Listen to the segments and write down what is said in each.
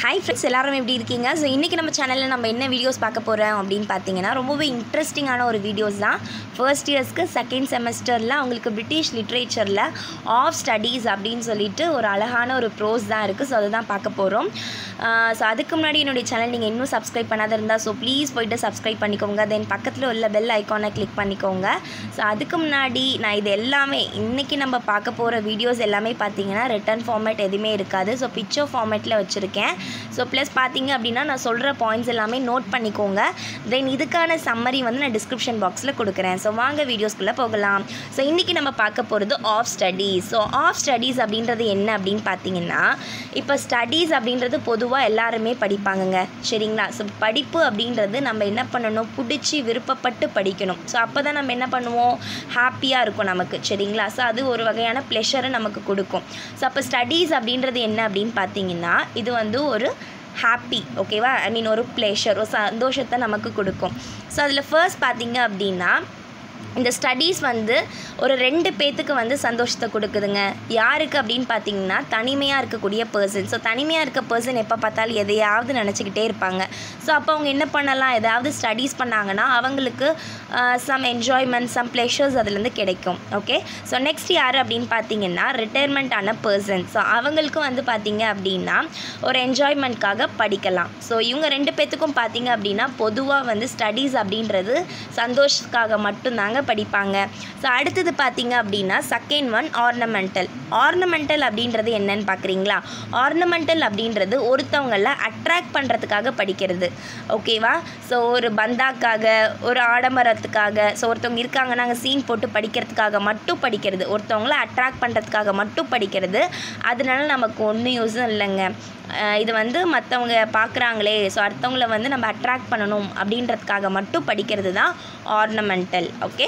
hi friends எல்லாரும் எப்படி இருக்கீங்க ஸோ இன்றைக்கி நம்ம சேனலில் நம்ம என்ன வீடியோஸ் பார்க்க போகிறோம் அப்படின்னு பார்த்தீங்கன்னா ரொம்பவே இன்ட்ரெஸ்டிங்கான ஒரு வீடியோஸ் தான் ஃபர்ஸ்ட் இயர்ஸ்க்கு செகண்ட் செமஸ்டரில் அவங்களுக்கு பிரிட்டிஷ் லிட்ரேச்சரில் ஆஃப் ஸ்டடீஸ் அப்படின்னு சொல்லிட்டு ஒரு அழகான ஒரு ப்ரோஸ் தான் இருக்குது ஸோ அதை தான் பார்க்க போகிறோம் ஸோ அதுக்கு முன்னாடி என்னுடைய சேனல் நீங்கள் இன்னும் சப்ஸ்கிரைப் பண்ணாத இருந்தால் ஸோ ப்ளீஸ் போயிட்டு சப்ஸ்கிரைப் பண்ணிக்கோங்க தென் பக்கத்தில் உள்ள பெல் ஐக்கானை கிளிக் பண்ணிக்கோங்க ஸோ அதுக்கு முன்னாடி நான் இது எல்லாமே இன்றைக்கி நம்ம பார்க்க போகிற வீடியோஸ் எல்லாமே பார்த்தீங்கன்னா ரிட்டன் ஃபார்மேட் எதுவுமே இருக்காது ஸோ பிக்சர் ஃபார்மேட்டில் வச்சுருக்கேன் ஸோ ப்ளஸ் பார்த்தீங்க அப்படின்னா நான் சொல்கிற பாயிண்ட்ஸ் எல்லாமே நோட் பண்ணிக்கோங்க தென் இதுக்கான சம்மரி வந்து நான் டிஸ்கிரிப்ஷன் பாக்ஸில் கொடுக்குறேன் ஸோ வாங்க வீடியோஸ்குள்ளே போகலாம் ஸோ இன்றைக்கி நம்ம பார்க்க போகிறது of studies so of studies அப்படின்றது என்ன அப்படின்னு பார்த்தீங்கன்னா இப்போ ஸ்டடீஸ் அப்படின்றது பொதுவாக எல்லாருமே படிப்பாங்கங்க சரிங்களா ஸோ படிப்பு அப்படின்றது நம்ம என்ன பண்ணணும் பிடிச்சி விருப்பப்பட்டு படிக்கணும் ஸோ அப்போ தான் நம்ம என்ன பண்ணுவோம் ஹாப்பியாக இருக்கும் நமக்கு சரிங்களா ஸோ அது ஒரு வகையான ப்ளெஷரை நமக்கு கொடுக்கும் ஸோ அப்போ ஸ்டடீஸ் அப்படின்றது என்ன அப்படின்னு பார்த்தீங்கன்னா இது வந்து ஒரு ஹாப்பி ஓகேவா ஐ மீன் ஒரு ப்ளேஷர் ஒரு சந்தோஷத்தை நமக்கு கொடுக்கும் ஸோ அதில் ஃபர்ஸ்ட் பார்த்தீங்க அப்படின்னா இந்த ஸ்டடீஸ் வந்து ஒரு ரெண்டு பேத்துக்கு வந்து சந்தோஷத்தை கொடுக்குதுங்க யாருக்கு அப்படின்னு பார்த்தீங்கன்னா தனிமையாக இருக்கக்கூடிய பர்சன் ஸோ தனிமையாக இருக்க பர்சன் எப்போ பார்த்தாலும் எதையாவது நினச்சிக்கிட்டே இருப்பாங்க ஸோ அப்போ அவங்க என்ன பண்ணலாம் ஏதாவது ஸ்டடீஸ் பண்ணாங்கன்னா அவங்களுக்கு சம் என்ஜாய்மெண்ட் சம் ப்ளெஷர்ஸ் அதுலேருந்து கிடைக்கும் ஓகே ஸோ நெக்ஸ்ட் யார் அப்படின்னு பார்த்தீங்கன்னா ரிட்டையர்மெண்ட் ஆன பர்சன் ஸோ அவங்களுக்கும் வந்து பார்த்தீங்க அப்படின்னா ஒரு என்ஜாய்மெண்ட்காக படிக்கலாம் ஸோ இவங்க ரெண்டு பேத்துக்கும் பார்த்தீங்க அப்படின்னா பொதுவாக வந்து ஸ்டடீஸ் அப்படின்றது சந்தோஷத்துக்காக மட்டும்தாங்க படிப்பாங்க ஸோ அடுத்தது பார்த்தீங்க அப்படின்னா செகண்ட் ஒன் ஆர்னமெண்டல் ஆர்னமெண்டல் அப்படின்றது என்னன்னு பார்க்குறீங்களா ஆர்னமெண்டல் அப்படின்றது ஒருத்தவங்கள அட்ராக்ட் பண்ணுறதுக்காக படிக்கிறது ஓகேவா ஸோ ஒரு பந்தாக்காக ஒரு ஆடம்பரத்துக்காக ஸோ ஒருத்தவங்க இருக்காங்க நாங்கள் சீன் போட்டு படிக்கிறதுக்காக மட்டும் படிக்கிறது ஒருத்தவங்கள அட்ராக்ட் பண்ணுறதுக்காக மட்டும் படிக்கிறது அதனால நமக்கு ஒன்றும் யூஸும் இல்லைங்க இது வந்து மற்றவங்க பார்க்குறாங்களே ஸோ அடுத்தவங்கள வந்து நம்ம அட்ராக்ட் பண்ணணும் அப்படின்றதுக்காக மட்டும் படிக்கிறது தான் ஆர்னமெண்டல் ஓகே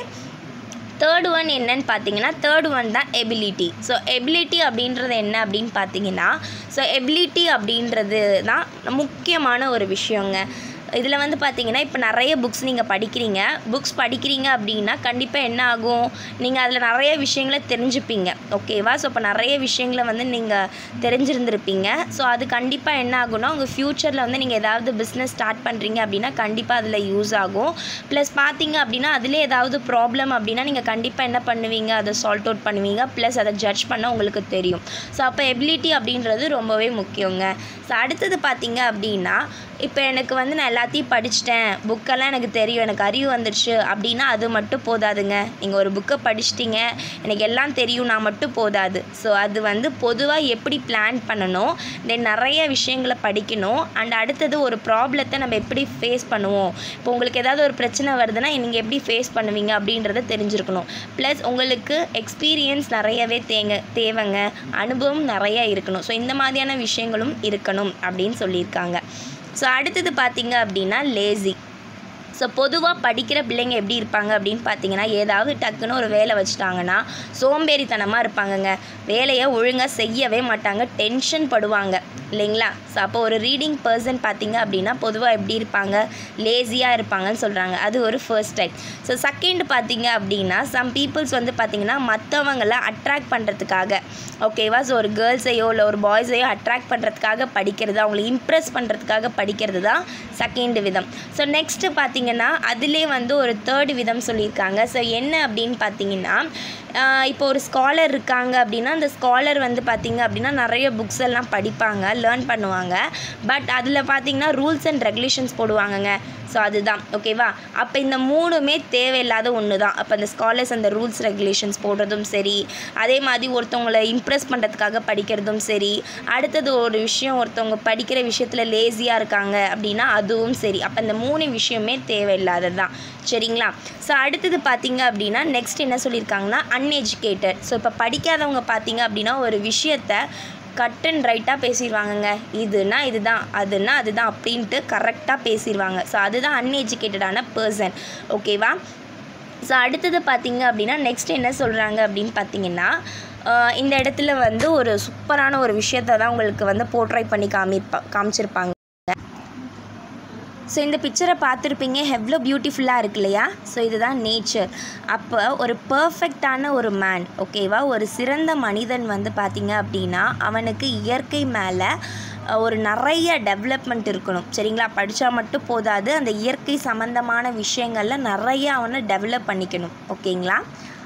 தேர்ட் ஒன் என்னன்னு பார்த்தீங்கன்னா தேர்ட் ஒன் தான் எபிலிட்டி ஸோ எபிலிட்டி அப்படின்றது என்ன அப்படின்னு பார்த்தீங்கன்னா ஸோ எபிலிட்டி அப்படின்றது தான் முக்கியமான ஒரு விஷயங்க இதில் வந்து பார்த்தீங்கன்னா இப்போ நிறைய புக்ஸ் நீங்கள் படிக்கிறீங்க புக்ஸ் படிக்கிறீங்க அப்படின்னா கண்டிப்பாக என்ன ஆகும் நீங்கள் அதில் நிறைய விஷயங்களை தெரிஞ்சுப்பீங்க ஓகேவா ஸோ இப்போ நிறைய விஷயங்களை வந்து நீங்கள் தெரிஞ்சிருந்திருப்பீங்க ஸோ அது கண்டிப்பாக என்ன ஆகும்னா உங்கள் ஃப்யூச்சரில் வந்து நீங்கள் ஏதாவது பிஸ்னஸ் ஸ்டார்ட் பண்ணுறீங்க அப்படின்னா கண்டிப்பாக அதில் யூஸ் ஆகும் ப்ளஸ் பார்த்தீங்க அப்படின்னா அதிலே ஏதாவது ப்ராப்ளம் அப்படின்னா நீங்கள் கண்டிப்பாக என்ன பண்ணுவீங்க அதை சால்ட் அவுட் பண்ணுவீங்க ப்ளஸ் அதை ஜட்ஜ் பண்ண உங்களுக்கு தெரியும் ஸோ அப்போ எபிலிட்டி அப்படின்றது ரொம்பவே முக்கியங்க ஸோ அடுத்தது பார்த்தீங்க அப்படின்னா இப்போ எனக்கு வந்து நான் எல்லாத்தையும் படிச்சிட்டேன் புக்கெல்லாம் எனக்கு தெரியும் எனக்கு அறிவு வந்துடுச்சு அப்படின்னா அது மட்டும் போதாதுங்க நீங்கள் ஒரு புக்கை படிச்சிட்டிங்க எனக்கு எல்லாம் தெரியும் நான் மட்டும் போதாது ஸோ அது வந்து பொதுவாக எப்படி பிளான் பண்ணணும் தென் நிறைய விஷயங்களை படிக்கணும் அண்ட் அடுத்தது ஒரு ப்ராப்ளத்தை நம்ம எப்படி ஃபேஸ் பண்ணுவோம் இப்போ உங்களுக்கு ஏதாவது ஒரு பிரச்சனை வருதுன்னா நீங்கள் எப்படி ஃபேஸ் பண்ணுவீங்க அப்படின்றத தெரிஞ்சிருக்கணும் ப்ளஸ் உங்களுக்கு எக்ஸ்பீரியன்ஸ் நிறையவே தேங்க தேவைங்க அனுபவம் நிறைய இருக்கணும் ஸோ இந்த மாதிரியான விஷயங்களும் இருக்கணும் அப்படின்னு சொல்லியிருக்காங்க ஸோ அடுத்தது பார்த்தீங்க அப்படின்னா லேசி ஸோ பொதுவாக படிக்கிற பிள்ளைங்க எப்படி இருப்பாங்க அப்படின்னு பார்த்தீங்கன்னா ஏதாவது டக்குன்னு ஒரு வேலை வச்சுட்டாங்கன்னா சோம்பேறித்தனமாக இருப்பாங்கங்க வேலையை ஒழுங்காக செய்யவே மாட்டாங்க டென்ஷன் படுவாங்க இல்லைங்களா ஸோ அப்போ ஒரு ரீடிங் பர்சன் பார்த்தீங்க அப்படின்னா பொதுவாக எப்படி இருப்பாங்க லேசியாக இருப்பாங்கன்னு சொல்கிறாங்க அது ஒரு ஃபர்ஸ்ட் டைப் ஸோ செகண்ட் பார்த்தீங்க அப்படின்னா சம் பீப்புள்ஸ் வந்து பார்த்திங்கன்னா மற்றவங்களை அட்ராக்ட் பண்ணுறதுக்காக ஓகேவா ஸோ ஒரு கேர்ள்ஸையோ இல்லை ஒரு பாய்ஸையோ அட்ராக்ட் பண்ணுறதுக்காக படிக்கிறது அவங்களை இம்ப்ரெஸ் பண்ணுறதுக்காக படிக்கிறது தான் செகண்ட் விதம் ஸோ நெக்ஸ்ட்டு பார்த்தீங்கன்னா அதிலே வந்து ஒரு தேர்ட் விதம் சொல்லியிருக்காங்க ஸோ என்ன அப்படின்னு பார்த்தீங்கன்னா இப்போ ஒரு ஸ்காலர் இருக்காங்க அப்படின்னா அந்த ஸ்காலர் வந்து பார்த்திங்க அப்படின்னா நிறைய புக்ஸ் எல்லாம் படிப்பாங்க லேர்ன் பண்ணுவாங்க பட் அதில் பார்த்திங்கன்னா ரூல்ஸ் அண்ட் ரெகுலேஷன்ஸ் போடுவாங்கங்க ஸோ அதுதான் ஓகேவா அப்போ இந்த மூணுமே தேவையில்லாத ஒன்று தான் அப்போ அந்த ஸ்காலர்ஸ் அந்த ரூல்ஸ் ரெகுலேஷன்ஸ் போடுறதும் சரி அதே மாதிரி ஒருத்தவங்களை இம்ப்ரெஸ் பண்ணுறதுக்காக படிக்கிறதும் சரி அடுத்தது ஒரு விஷயம் ஒருத்தவங்க படிக்கிற விஷயத்தில் லேசியாக இருக்காங்க அப்படின்னா அதுவும் சரி அப்போ இந்த மூணு விஷயமே தேவையில்லாதது தான் சரிங்களா ஸோ அடுத்தது பார்த்தீங்க அப்படின்னா நெக்ஸ்ட் என்ன சொல்லியிருக்காங்கன்னா அன்எஜுகேட்டட் ஸோ இப்போ படிக்காதவங்க பார்த்தீங்க அப்படின்னா ஒரு விஷயத்தை கட் அண்ட் ரைட்டாக பேசிடுவாங்கங்க இதுனா இதுதான் அதுனா அதுதான் அப்படின்ட்டு கரெக்டாக பேசிடுவாங்க ஸோ அதுதான் அன்எஜுகேட்டடான பர்சன் ஓகேவா ஸோ அடுத்தது பார்த்தீங்க அப்படின்னா நெக்ஸ்ட் என்ன சொல்கிறாங்க அப்படின்னு பார்த்தீங்கன்னா இந்த இடத்துல வந்து ஒரு சூப்பரான ஒரு விஷயத்தை தான் உங்களுக்கு வந்து போர்ட்ரை பண்ணி காமிப்பா காமிச்சிருப்பாங்க ஸோ இந்த பிக்சரை பார்த்துருப்பீங்க எவ்வளோ பியூட்டிஃபுல்லாக இருக்கு இல்லையா ஸோ இதுதான் நேச்சர் அப்போ ஒரு பர்ஃபெக்டான ஒரு மேன் ஓகேவா ஒரு சிறந்த மனிதன் வந்து பார்த்திங்க அப்படின்னா அவனுக்கு இயற்கை மேலே அஹ், ஒரு நிறைய டெவலப்மெண்ட் இருக்கணும் சரிங்களா படித்தா மட்டும் போதாது அந்த இயற்கை சம்மந்தமான விஷயங்களில் நிறைய அவனை டெவலப் பண்ணிக்கணும் ஓகேங்களா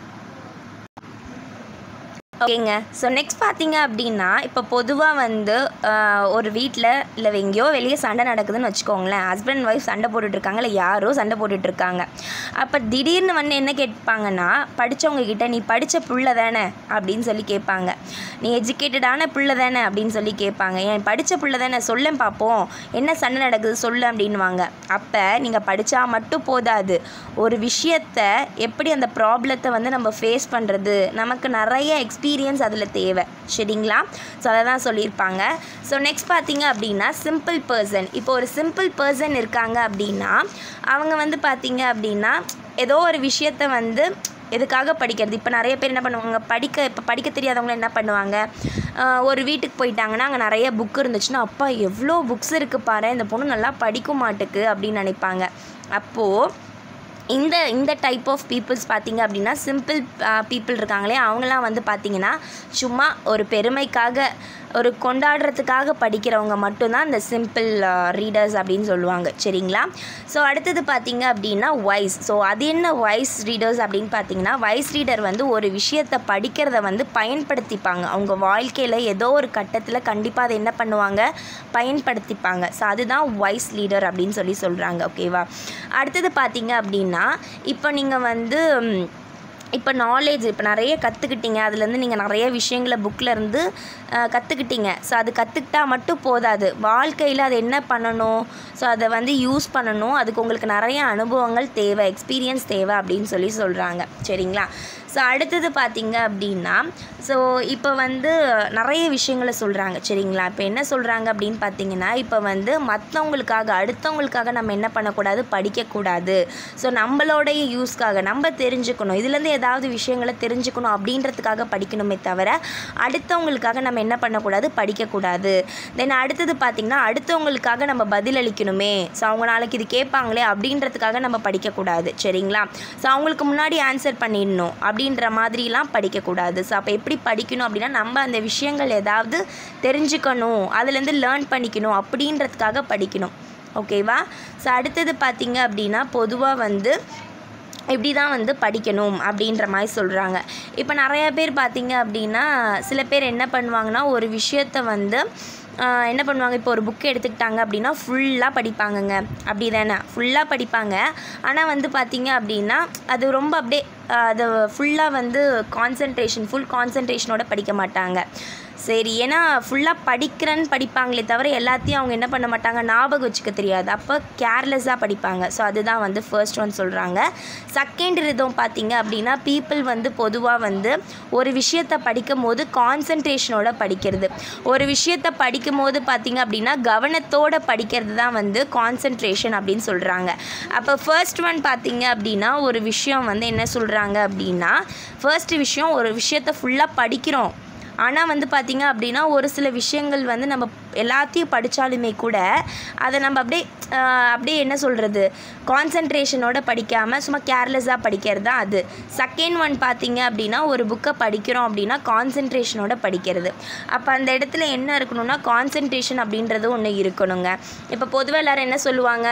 ஓகேங்க ஸோ நெக்ஸ்ட் பார்த்தீங்க அப்படின்னா இப்போ பொதுவாக வந்து ஆஹ், ஒரு வீட்டில் இல்லை எங்கேயோ வெளியே சண்டை நடக்குதுன்னு வச்சுக்கோங்களேன் ஹஸ்பண்ட் அண்ட் ஒய்ஃப் சண்டை போட்டுட்ருக்காங்க இல்லை யாரோ சண்டை போட்டுட்ருக்காங்க அப்போ திடீர்னு வந்து என்ன கேட்பாங்கன்னா படித்தவங்க கிட்ட நீ படித்த புள்ள தானே அப்படின்னு சொல்லி கேட்பாங்க நீ எஜுகேட்டடான புள்ள தானே அப்படின்னு சொல்லி கேட்பாங்க ஏன் படித்த புள்ள தானே சொல்லேன் பார்ப்போம் என்ன சண்டை நடக்குது சொல்லு அப்படின்வாங்க அப்போ நீங்கள் படித்தா மட்டும் போதாது ஒரு விஷயத்தை எப்படி அந்த ப்ராப்ளத்தை வந்து நம்ம ஃபேஸ் பண்ணுறது நமக்கு நிறைய எக்ஸ்பீரியன்ஸ் அதில் தேவை சரிங்களா ஸோ அதை தான் சொல்லியிருப்பாங்க ஸோ நெக்ஸ்ட் பார்த்தீங்க அப்படின்னா சிம்பிள் பர்சன் இப்போ ஒரு சிம்பிள் பர்சன் இருக்காங்க அப்படின்னா அவங்க வந்து பார்த்தீங்க அப்படின்னா ஏதோ ஒரு விஷயத்தை வந்து எதுக்காக படிக்கிறது இப்போ நிறைய பேர் என்ன பண்ணுவாங்க படிக்க இப்போ படிக்க தெரியாதவங்க என்ன பண்ணுவாங்க ஆஹ் ஒரு வீட்டுக்கு போயிட்டாங்கன்னா அங்கே நிறைய புக் இருந்துச்சுன்னா அப்பா எவ்வளோ புக்ஸ் இருக்குது பாரு இந்த பொண்ணு நல்லா படிக்க மாட்டுக்கு அப்படின்னு நினைப்பாங்க அப்போது இந்த இந்த டைப் ஆஃப் பீப்புள்ஸ் பார்த்தீங்க அப்படின்னா சிம்பிள் பீப்புள் இருக்காங்களே அவங்களாம் வந்து பார்த்தீங்கன்னா சும்மா ஒரு பெருமைக்காக ஒரு கொண்டாடுறதுக்காக படிக்கிறவங்க மட்டும்தான் இந்த சிம்பிள் ரீடர்ஸ் அப்படின்னு சொல்லுவாங்க சரிங்களா ஸோ அடுத்தது பார்த்தீங்க அப்படின்னா வைஸ் ஸோ அது என்ன வைஸ் ரீடர்ஸ் அப்படின்னு பார்த்தீங்கன்னா வைஸ் ரீடர் வந்து ஒரு விஷயத்தை படிக்கிறத வந்து பயன்படுத்திப்பாங்க அவங்க வாழ்க்கையில் ஏதோ ஒரு கட்டத்தில் கண்டிப்பாக அதை என்ன பண்ணுவாங்க பயன்படுத்திப்பாங்க ஸோ அதுதான் வைஸ் லீடர் அப்படின்னு சொல்லி சொல்கிறாங்க ஓகேவா அடுத்தது பார்த்தீங்க அப்படின்னா இப்போ நீங்கள் வந்து ம், இப்போ நாலேஜ் இப்போ நிறைய கற்றுக்கிட்டீங்க அதுலேருந்து நீங்கள் நிறைய விஷயங்களை புக்கில் இருந்து கற்றுக்கிட்டீங்க ஸோ அது கற்றுக்கிட்டா மட்டும் போதாது வாழ்க்கையில் அது என்ன பண்ணணும் ஸோ அதை வந்து யூஸ் பண்ணணும் அதுக்கு உங்களுக்கு நிறைய அனுபவங்கள் தேவை எக்ஸ்பீரியன்ஸ் தேவை அப்படின்னு சொல்லி சொல்கிறாங்க சரிங்களா ஸோ அடுத்தது பார்த்தீங்க அப்படின்னா ஸோ இப்போ வந்து நிறைய விஷயங்களை சொல்கிறாங்க சரிங்களா இப்போ என்ன சொல்கிறாங்க அப்படின்னு பார்த்தீங்கன்னா இப்போ வந்து மற்றவங்களுக்காக அடுத்தவங்களுக்காக நம்ம என்ன பண்ணக்கூடாது படிக்கக்கூடாது ஸோ நம்மளோடைய யூஸ்க்காக நம்ம தெரிஞ்சுக்கணும் இதுலேருந்து ஏதாவது விஷயங்களை தெரிஞ்சுக்கணும் அப்படின்றதுக்காக படிக்கணுமே தவிர அடுத்தவங்களுக்காக நம்ம என்ன பண்ணக்கூடாது படிக்கக்கூடாது தென் அடுத்தது பார்த்திங்கன்னா அடுத்தவங்களுக்காக நம்ம பதிலளிக்கணுமே ஸோ அவங்க நாளைக்கு இது கேட்பாங்களே அப்படின்றதுக்காக நம்ம படிக்கக்கூடாது சரிங்களா ஸோ அவங்களுக்கு முன்னாடி ஆன்சர் பண்ணிடணும் அப்படின்ற மாதிரிலாம் படிக்கக்கூடாது ஸோ அப்போ எப்படி படிக்கணும் அப்படின்னா நம்ம அந்த விஷயங்கள் ஏதாவது தெரிஞ்சுக்கணும் அதுலேருந்து லேர்ன் பண்ணிக்கணும் அப்படின்றதுக்காக படிக்கணும் ஓகேவா ஸோ அடுத்தது பார்த்தீங்க அப்படின்னா பொதுவாக வந்து இப்படி தான் வந்து படிக்கணும் அப்படின்ற மாதிரி சொல்கிறாங்க இப்போ நிறைய பேர் பார்த்தீங்க அப்படின்னா சில பேர் என்ன பண்ணுவாங்கன்னா ஒரு விஷயத்த வந்து ஆஹ், என்ன பண்ணுவாங்க இப்போ ஒரு புக் எடுத்துக்கிட்டாங்க அப்படின்னா ஃபுல்லாக படிப்பாங்கங்க அப்படி தானே ஃபுல்லாக படிப்பாங்க ஆனால் வந்து பார்த்தீங்க அப்படின்னா அது ரொம்ப அப்படியே ஆஹ், அது ஃபுல்லாக வந்து கான்சன்ட்ரேஷன் ஃபுல் கான்சன்ட்ரேஷனோட படிக்க மாட்டாங்க சரி ஏன்னா ஃபுல்லாக படிக்கிறேன்னு படிப்பாங்களே தவிர எல்லாத்தையும் அவங்க என்ன பண்ண மாட்டாங்க ஞாபகம் வச்சுக்க தெரியாது அப்போ கேர்லெஸ்ஸாக படிப்பாங்க ஸோ அதுதான் வந்து ஃபர்ஸ்ட் ஒன் சொல்கிறாங்க செகண்ட் ரிதம் பார்த்தீங்க அப்படின்னா பீப்புள் வந்து பொதுவாக வந்து ஒரு விஷயத்தை படிக்கும் போது கான்சன்ட்ரேஷனோட படிக்கிறது ஒரு விஷயத்தை படிக்கும் போது பார்த்தீங்க அப்படின்னா கவனத்தோட படிக்கிறது தான் வந்து கான்சன்ட்ரேஷன் அப்படின்னு சொல்கிறாங்க அப்போ ஃபர்ஸ்ட் ஒன் பார்த்தீங்க அப்படின்னா ஒரு விஷயம் வந்து என்ன சொல்கிறாங்க அப்படின்னா ஃபர்ஸ்ட் விஷயம் ஒரு விஷயத்தை ஃபுல்லாக படிக்கிறோம் ஆனால் வந்து பார்த்திங்க அப்படின்னா ஒரு சில விஷயங்கள் வந்து நம்ம எல்லாத்தையும் படித்தாலுமே கூட அதை நம்ம அப்படியே ஆஹ், அப்படியே என்ன சொல்கிறது கான்சன்ட்ரேஷனோட படிக்காமல் சும்மா கேர்லெஸ்ஸாக படிக்கிறது தான் அது செகண்ட் ஒன் பார்த்தீங்க அப்படின்னா ஒரு புக்கை படிக்கிறோம் அப்படின்னா கான்சன்ட்ரேஷனோட படிக்கிறது அப்போ அந்த இடத்துல என்ன இருக்கணும்னா கான்சன்ட்ரேஷன் அப்படின்றது ஒன்று இருக்கணுங்க இப்போ பொதுவாக எல்லோரும் என்ன சொல்லுவாங்க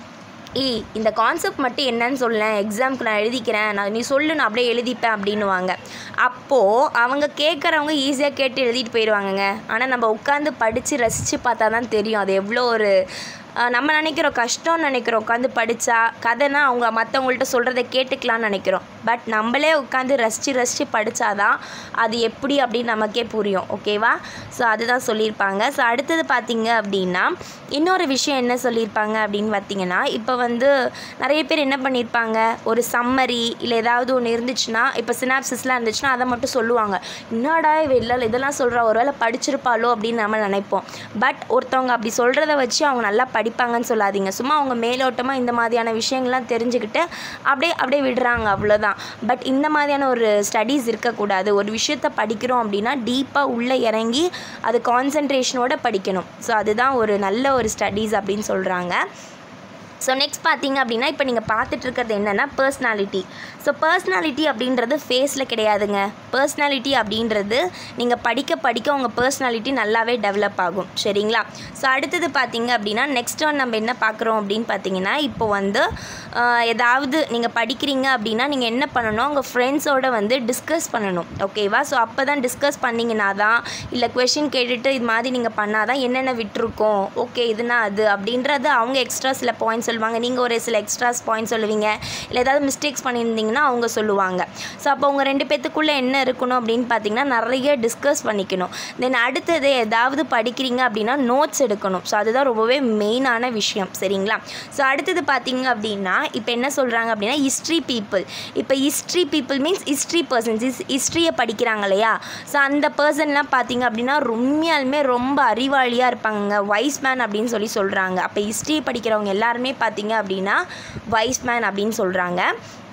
ஏய் இந்த கான்செப்ட் மட்டும் என்னன்னு சொல்லேன் எக்ஸாம்க்கு நான் எழுதிக்கிறேன் நான் நீ சொல்லு நான் அப்படியே எழுதிப்பேன் அப்படின்னுவாங்க அப்போது அவங்க கேட்குறவங்க ஈஸியாக கேட்டு எழுதிட்டு போயிடுவாங்கங்க ஆனால் நம்ம உட்காந்து படித்து ரசித்து பார்த்தா தான் தெரியும் அது எவ்வளோ ஒரு ஆஹ், நம்ம நினைக்கிறோம் கஷ்டம்னு நினைக்கிறோம் உட்காந்து படித்தா கதைனா அவங்க மற்றவங்கள்ட்ட சொல்கிறத கேட்டுக்கலாம்னு நினைக்கிறோம் பட் நம்மளே உட்காந்து ரசித்து ரசித்து படித்தாதான் அது எப்படி அப்படின்னு நமக்கே புரியும் ஓகேவா ஸோ அதுதான் சொல்லியிருப்பாங்க ஸோ அடுத்தது பார்த்தீங்க அப்படின்னா இன்னொரு விஷயம் என்ன சொல்லியிருப்பாங்க அப்படின்னு பார்த்தீங்கன்னா இப்போ வந்து நிறைய பேர் என்ன பண்ணியிருப்பாங்க ஒரு சம்மரி இல்லை ஏதாவது ஒன்று இருந்துச்சுன்னா இப்போ சினாப்சிஸ்லாம் இருந்துச்சுன்னா அதை மட்டும் சொல்லுவாங்க என்னடா இவ இல்லை இதெல்லாம் சொல்கிறா ஒருவேளை படிச்சிருப்பாளோ அப்படின்னு நம்ம நினைப்போம் பட் ஒருத்தவங்க அப்படி சொல்கிறத வச்சு அவங்க நல்லா படிப்பாங்கன்னு சொல்லாதீங்க சும்மா அவங்க மேலோட்டமாக இந்த மாதிரியான விஷயங்கள்லாம் தெரிஞ்சுக்கிட்டு அப்படியே அப்படியே விடுறாங்க அவ்வளோதான் பட் இந்த மாதிரியான ஒரு ஸ்டடீஸ் இருக்கக்கூடாது ஒரு விஷயத்த படிக்கிறோம் அப்படின்னா டீப்பாக உள்ளே இறங்கி அது கான்சன்ட்ரேஷனோட படிக்கணும் ஸோ அதுதான் ஒரு நல்ல ஒரு ஸ்டடீஸ் அப்படின்னு சொல்கிறாங்க ஸோ நெக்ஸ்ட் பார்த்தீங்க அப்படின்னா இப்போ நீங்கள் பார்த்துட்டு இருக்கிறது என்னென்னா பர்சனாலிட்டி ஸோ பர்சனாலிட்டி அப்படின்றது ஃபேஸில் கிடையாதுங்க பர்சனாலிட்டி அப்படின்றது நீங்கள் படிக்க படிக்க உங்கள் பர்சனாலிட்டி நல்லாவே டெவலப் ஆகும் சரிங்களா ஸோ அடுத்தது பார்த்தீங்க அப்படின்னா நெக்ஸ்ட் ஒன் நம்ம என்ன பார்க்குறோம் அப்படின்னு பார்த்தீங்கன்னா இப்போ வந்து ஆஹ், ஏதாவது நீங்கள் படிக்கிறீங்க அப்படின்னா நீங்கள் என்ன பண்ணணும் உங்கள் ஃப்ரெண்ட்ஸோட வந்து டிஸ்கஸ் பண்ணணும் ஓகேவா ஸோ அப்போ தான் டிஸ்கஸ் பண்ணிங்கன்னா தான் இல்லை கொஷின் கேட்டுட்டு இது மாதிரி நீங்கள் பண்ணால் தான் என்னென்ன விட்டுருக்கோம் ஓகே இதுனா அது அப்படின்றது அவங்க எக்ஸ்ட்ரா சில பாயிண்ட்ஸ் சொல்லுவாங்க நீங்கள் ஒரு சில எக்ஸ்ட்ராஸ் பாயிண்ட் சொல்லுவீங்க இல்லை ஏதாவது மிஸ்டேக்ஸ் பண்ணியிருந்தீங்கன்னா அவங்க சொல்லுவாங்க ஸோ அப்போ உங்கள் ரெண்டு பேத்துக்குள்ளே என்ன இருக்கணும் அப்படின்னு பார்த்தீங்கன்னா நிறைய டிஸ்கஸ் பண்ணிக்கணும் தென் அடுத்தது ஏதாவது படிக்கிறீங்க அப்படின்னா நோட்ஸ் எடுக்கணும் ஸோ அதுதான் ரொம்பவே மெயினான விஷயம் சரிங்களா ஸோ அடுத்தது பார்த்தீங்க அப்படின்னா இப்போ என்ன சொல்கிறாங்க அப்படின்னா ஹிஸ்ட்ரி பீப்புள் இப்போ history people means history persons his ஹிஸ்ட்ரியை படிக்கிறாங்க இல்லையா ஸோ அந்த பர்சன்லாம் பார்த்தீங்க அப்படின்னா உண்மையாலுமே ரொம்ப அறிவாளியாக இருப்பாங்க வைஸ் மேன் அப்படின்னு சொல்லி சொல்கிறாங்க அப்போ ஹிஸ்ட்ரி படிக்கிறவங்க எல்லாருமே பார்த்தீங்க அப்படின்னா வைஸ் மேன் அப்படின்னு சொல்கிறாங்க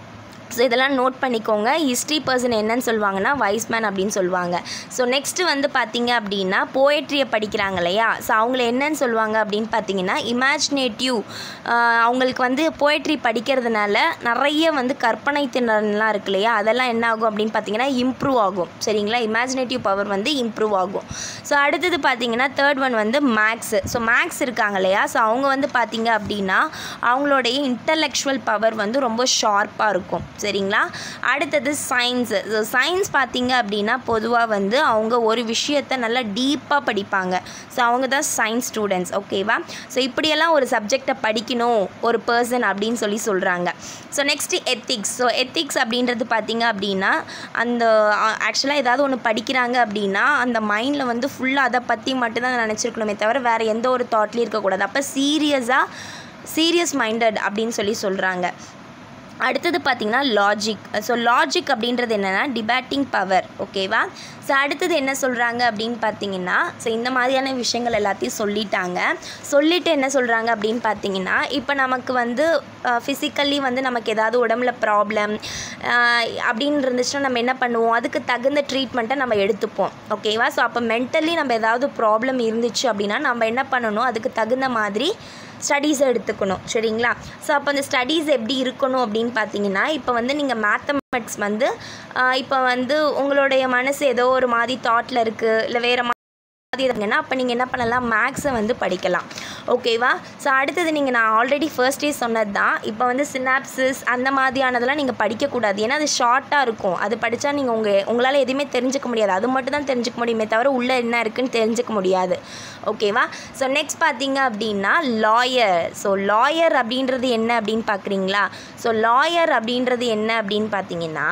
ஸோ இதெல்லாம் நோட் பண்ணிக்கோங்க ஹிஸ்ட்ரி பர்சன் என்னன்னு சொல்லுவாங்கன்னா வைஸ் மேன் அப்படின்னு சொல்லுவாங்க ஸோ நெக்ஸ்ட்டு வந்து பார்த்தீங்க அப்படின்னா போயட்ரியை படிக்கிறாங்க இல்லையா ஸோ அவங்கள என்னன்னு சொல்லுவாங்க அப்படின்னு பார்த்தீங்கன்னா இமேஜினேட்டிவ் அவங்களுக்கு வந்து போயட்ரி படிக்கிறதுனால நிறைய வந்து கற்பனை திறன்லாம் இருக்கு இல்லையா அதெல்லாம் என்ன ஆகும் அப்படின்னு பார்த்தீங்கன்னா இம்ப்ரூவ் ஆகும் சரிங்களா இமேஜினேட்டிவ் பவர் வந்து இம்ப்ரூவ் ஆகும் ஸோ அடுத்தது பார்த்தீங்கன்னா தேர்ட் ஒன் வந்து மேக்ஸு ஸோ மேக்ஸ் இருக்காங்க இல்லையா ஸோ அவங்க வந்து பார்த்தீங்க அப்படின்னா அவங்களுடைய இன்டலெக்சுவல் பவர் வந்து ரொம்ப ஷார்ப்பாக இருக்கும் சரிங்களா அடுத்தது சயின்ஸு ஸோ சயின்ஸ் பார்த்தீங்க அப்படின்னா பொதுவாக வந்து அவங்க ஒரு விஷயத்தை நல்லா டீப்பாக படிப்பாங்க ஸோ அவங்க தான் சயின்ஸ் ஸ்டூடெண்ட்ஸ் ஓகேவா ஸோ இப்படியெல்லாம் ஒரு சப்ஜெக்டை படிக்கணும் ஒரு பர்சன் அப்படின்னு சொல்லி சொல்கிறாங்க so next ethics so ethics அப்படின்றது பார்த்தீங்க அப்படின்னா அந்த ஆக்சுவலாக ஏதாவது ஒன்று படிக்கிறாங்க அப்படின்னா அந்த மைண்டில் வந்து ஃபுல்லாக அதை பற்றி மட்டும்தான் நினச்சிருக்கணுமே தவிர வேறு எந்த ஒரு தாட்லேயும் இருக்கக்கூடாது அப்போ சீரியஸாக சீரியஸ் மைண்டட் அப்படின்னு சொல்லி சொல்கிறாங்க அடுத்தது பார்த்திங்கன்னா லாஜிக் ஸோ லாஜிக் அப்படின்றது என்னென்னா டிபேட்டிங் பவர் ஓகேவா ஸோ அடுத்தது என்ன சொல்கிறாங்க அப்படின்னு பார்த்தீங்கன்னா ஸோ இந்த மாதிரியான விஷயங்கள் எல்லாத்தையும் சொல்லிட்டாங்க சொல்லிட்டு என்ன சொல்கிறாங்க அப்படின்னு பார்த்தீங்கன்னா இப்போ நமக்கு வந்து ஃபிசிக்கலி வந்து நமக்கு ஏதாவது உடம்புல ப்ராப்ளம் அப்படின்னு இருந்துச்சுன்னா நம்ம என்ன பண்ணுவோம் அதுக்கு தகுந்த ட்ரீட்மெண்ட்டை நம்ம எடுத்துப்போம் ஓகேவா ஸோ அப்போ மென்டலி நம்ம ஏதாவது ப்ராப்ளம் இருந்துச்சு அப்படின்னா நம்ம என்ன பண்ணணும் அதுக்கு தகுந்த மாதிரி ஸ்டடீஸை எடுத்துக்கணும் சரிங்களா ஸோ அப்போ அந்த ஸ்டடீஸ் எப்படி இருக்கணும் அப்படின்னு பார்த்தீங்கன்னா இப்போ வந்து நீங்கள் மேத்தமெட்டிக்ஸ் வந்து ஆஹ் இப்போ வந்து உங்களுடைய மனசு ஏதோ ஒரு மாதிரி தாட்டில் இருக்குது இல்லை வேறு மாதிரி இருக்குங்கன்னா அப்போ நீங்கள் என்ன பண்ணலாம் மேக்ஸை வந்து படிக்கலாம் ஓகேவா ஸோ அடுத்தது நீங்கள் நான் ஆல்ரெடி ஃபர்ஸ்ட் டே சொன்னது தான் இப்போ வந்து சினாப்சிஸ் அந்த மாதிரியானதெல்லாம் நீங்கள் படிக்கக்கூடாது ஏன்னா அது ஷார்ட்டாக இருக்கும் அது படித்தா நீங்கள் உங்கள் உங்களால் எதுவுமே தெரிஞ்சுக்க முடியாது அது மட்டும் தான் தெரிஞ்சுக்க முடியுமே தவிர உள்ளே என்ன இருக்குன்னு தெரிஞ்சுக்க முடியாது ஓகேவா ஸோ நெக்ஸ்ட் பார்த்தீங்க அப்படின்னா லாயர் ஸோ லாயர் அப்படின்றது என்ன அப்படின்னு பார்க்குறீங்களா ஸோ லாயர் அப்படின்றது என்ன அப்படின்னு பார்த்தீங்கன்னா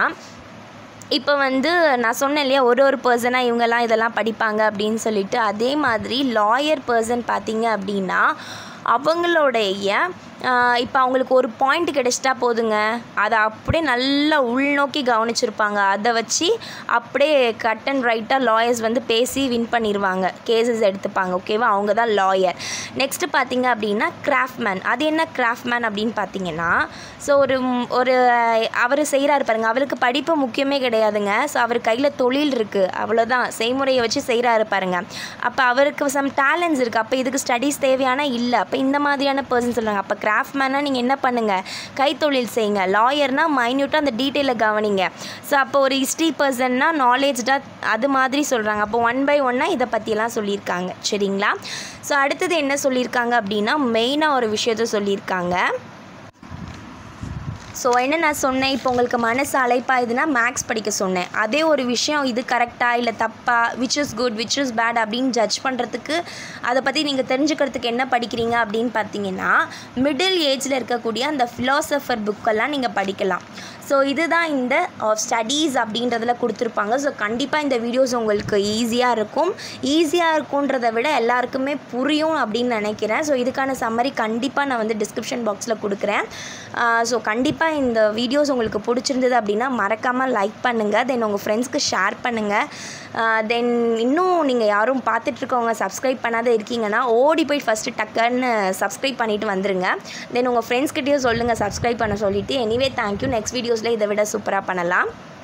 இப்போ வந்து நான் சொன்னேன் இல்லையா ஒரு ஒரு பர்சனாக இவங்கெல்லாம் இதெல்லாம் படிப்பாங்க அப்படின்னு சொல்லிட்டு அதே மாதிரி லாயர் பர்சன் பார்த்தீங்க அப்படின்னா அவங்களுடைய ஆஹ் இப்போ அவங்களுக்கு ஒரு பாயிண்ட் கிடைச்சிட்டா போதுங்க அதை அப்படியே நல்லா உள்நோக்கி கவனிச்சிருப்பாங்க அதை வச்சு அப்படியே கட் அண்ட் ரைட்டாக லாயர்ஸ் வந்து பேசி வின் பண்ணிடுவாங்க கேசஸ் எடுத்துப்பாங்க ஓகேவா அவங்க தான் லாயர் நெக்ஸ்ட்டு பார்த்தீங்க அப்படின்னா கிராஃப்ட்மேன் அது என்ன கிராஃப்ட்மேன் அப்படின்னு பார்த்தீங்கன்னா ஸோ ஒரு ஒரு அவர் செய்கிறாரு பாருங்க அவருக்கு படிப்பு முக்கியமே கிடையாதுங்க ஸோ அவர் கையில் தொழில் இருக்குது அவ்வளோதான் செய்முறையை வச்சு செய்கிறாரு பாருங்க அப்போ அவருக்கு சம் டேலண்ட்ஸ் இருக்குது அப்போ இதுக்கு ஸ்டடீஸ் தேவையான இல்லை அப்போ இந்த மாதிரியான பர்சன் சொல்கிறாங்க அப்போ கிராஃப்ட்மேனாக நீங்கள் என்ன பண்ணுங்கள் கைத்தொழில் செய்யுங்க லாயர்னால் மைன்யூட்டாக அந்த டீட்டெயிலை கவனிங்க ஸோ அப்போ ஒரு ஹிஸ்ட்ரி பர்சன்னா நாலேஜ்டாக அது மாதிரி சொல்கிறாங்க அப்போ ஒன் பை ஒன்னாக இதை பற்றியெல்லாம் சொல்லியிருக்காங்க சரிங்களா ஸோ அடுத்தது என்ன சொல்லியிருக்காங்க அப்படின்னா மெயினாக ஒரு விஷயத்த சொல்லியிருக்காங்க ஸோ என்ன நான் சொன்னேன் இப்போ உங்களுக்கு மனசு அலைப்பாயுதுன்னா மேக்ஸ் படிக்க சொன்னேன் அதே ஒரு விஷயம் இது கரெக்டாக இல்லை தப்பா which is good which is bad அப்படின்னு ஜட்ஜ் பண்ணுறதுக்கு அதை பற்றி நீங்கள் தெரிஞ்சுக்கிறதுக்கு என்ன படிக்கிறீங்க அப்படின்னு பார்த்தீங்கன்னா மிடில் ஏஜில் இருக்கக்கூடிய அந்த ஃபிலாசபர் புக்கெல்லாம் நீங்கள் படிக்கலாம் ஸோ இதுதான் இந்த ஸ்டடீஸ் அப்படின்றதுல கொடுத்துருப்பாங்க ஸோ கண்டிப்பாக இந்த வீடியோஸ் உங்களுக்கு ஈஸியாக இருக்கும் ஈஸியாக இருக்குன்றதை விட எல்லாருக்குமே புரியும் அப்படின்னு நினைக்கிறேன் ஸோ இதுக்கான சம்மரி கண்டிப்பாக நான் வந்து டிஸ்கிரிப்ஷன் பாக்ஸில் கொடுக்குறேன் ஸோ கண்டிப்பாக இந்த வீடியோஸ் உங்களுக்கு பிடிச்சிருந்தது அப்படின்னா மறக்காமல் லைக் பண்ணுங்கள் தென் உங்கள் ஃப்ரெண்ட்ஸ்க்கு ஷேர் பண்ணுங்கள் தென் இன்னும் நீங்கள் யாரும் பார்த்துட்ருக்கவங்க சப்ஸ்கிரைப் பண்ணாத இருக்கீங்கன்னா ஓடி போய் ஃபஸ்ட்டு டக்குன்னு சப்ஸ்கிரைப் பண்ணிவிட்டு வந்துருங்க தென் உங்கள் ஃப்ரெண்ட்ஸ்கிட்டயும் சொல்லுங்கள் சப்ஸ்கிரைப் பண்ண சொல்லிவிட்டு எனிவே தேங்க்யூ நெக்ஸ்ட் வீடியோஸில் இதை விட சூப்பராக பண்ணலாம்